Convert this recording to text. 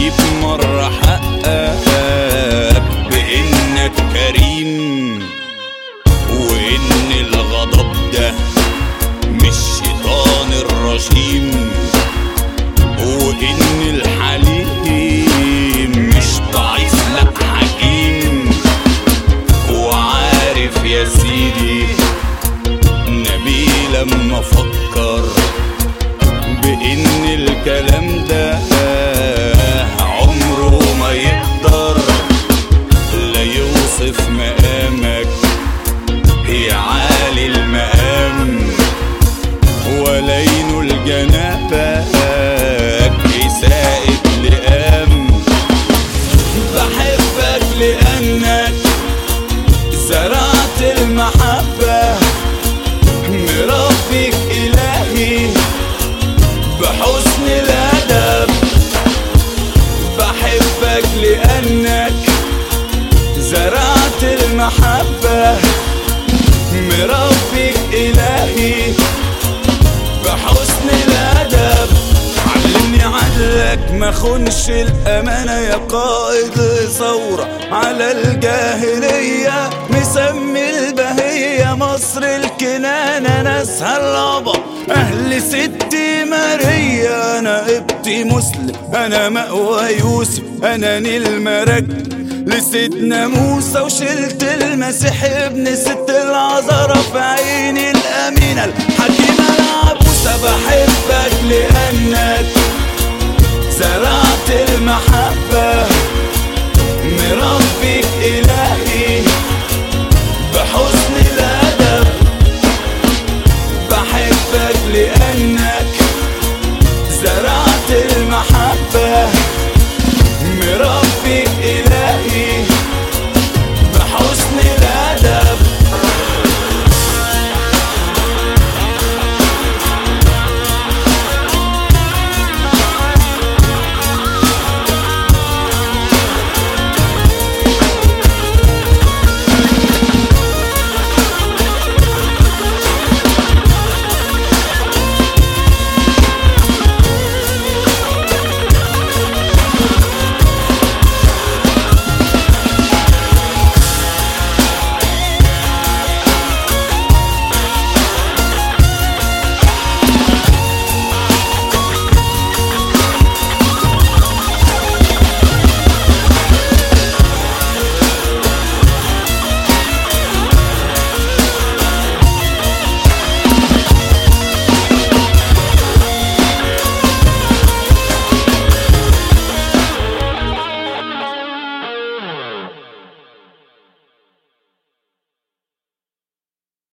تجيب مرة حقك بإنك كريم وإن الغضب ده مش شيطان الرجيم وإن الحليم مش ضعيف لأ حكيم وعارف يا سيدي نبي لما فكر بإن الكلام ده عمره ما يقدر لا يوصف مقامك يا عالي المقام ولا ينول جنابك إساءة لقام بحبك لأنك زرعت المحبة مربيك إلهي بحسن الأدب بحبك لأنك زرعت المحبة مربيك إلهي بحسن الأدب علمني عدلك ما خنش الأمانة يا قائد ثورة على الجاهلية مسمي البهية مصر الكنانة ناسها العبا أهل ستي ماريا أنا ابتي مسلم أنا مأوى يوسف أنا نيل مراكب لسيدنا موسى وشلت المسيح ابن ست العذراء في عيني الأمينة الحكيمة العبوسة بحبك لأنك زرعت المحبة